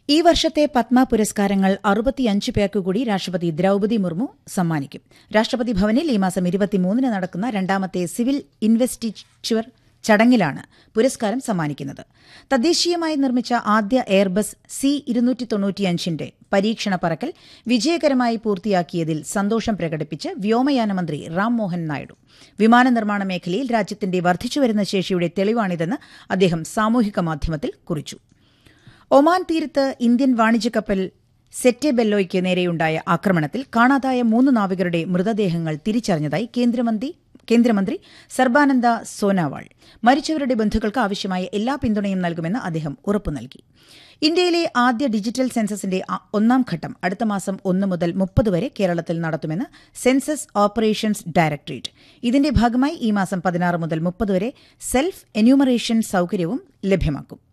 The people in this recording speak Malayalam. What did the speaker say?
ഈ വർഷത്തെ പത്മ പുരസ്കാരങ്ങൾ അറുപത്തിയഞ്ച് പേർക്ക് കൂടി രാഷ്ട്രപതി ദ്രൌപതി മുർമു സമ്മാനിക്കും രാഷ്ട്രപതി ഭവനിൽ ഈ മാസം ഇരുപത്തിമൂന്നിന് നടക്കുന്ന രണ്ടാമത്തെ സിവിൽ ഇൻവെസ്റ്റിച്ചർ ചടങ്ങിലാണ് പുരസ്കാരം സമ്മാനിക്കുന്നത് തദ്ദേശീയമായി നിർമ്മിച്ച ആദ്യ എയർബസ് സി ഇരുന്നൂറ്റി തൊണ്ണൂറ്റിയഞ്ചിന്റെ പരീക്ഷണ പറക്കൽ വിജയകരമായി പൂർത്തിയാക്കിയതിൽ സന്തോഷം പ്രകടിപ്പിച്ച് വ്യോമയാന മന്ത്രി റാം മോഹൻ നായിഡു വിമാന നിർമ്മാണ മേഖലയിൽ രാജ്യത്തിന്റെ വർദ്ധിച്ചുവരുന്ന ശേഷിയുടെ തെളിവാണിതെന്ന് അദ്ദേഹം സാമൂഹിക മാധ്യമത്തിൽ കുറിച്ചു ഒമാൻ തീരത്ത് ഇന്ത്യൻ വാണിജ്യ കപ്പൽ സെറ്റെ ബെല്ലോയ്ക്ക് നേരെയുണ്ടായ ആക്രമണത്തിൽ കാണാതായ മൂന്ന് നാവികരുടെ മൃതദേഹങ്ങൾ തിരിച്ചറിഞ്ഞതായി കേന്ദ്രമന്ത്രി കേന്ദ്രമന്ത്രി സർബാനന്ദ സോനാവാൾ മരിച്ചവരുടെ ബന്ധുക്കൾക്ക് ആവശ്യമായ എല്ലാ പിന്തുണയും നൽകുമെന്ന് അദ്ദേഹം ഉറപ്പു നൽകി ഇന്ത്യയിലെ ആദ്യ ഡിജിറ്റൽ സെൻസസിന്റെ ഒന്നാം ഘട്ടം അടുത്ത മാസം ഒന്ന് മുതൽ മുപ്പത് വരെ കേരളത്തിൽ നടത്തുമെന്ന് സെൻസസ് ഓപ്പറേഷൻസ് ഡയറക്ടറേറ്റ് ഇതിന്റെ ഭാഗമായി ഈ മാസം പതിനാറ് മുതൽ മുപ്പത് വരെ സെൽഫ് എന്യൂമറേഷൻ സൌകര്യവും ലഭ്യമാക്കും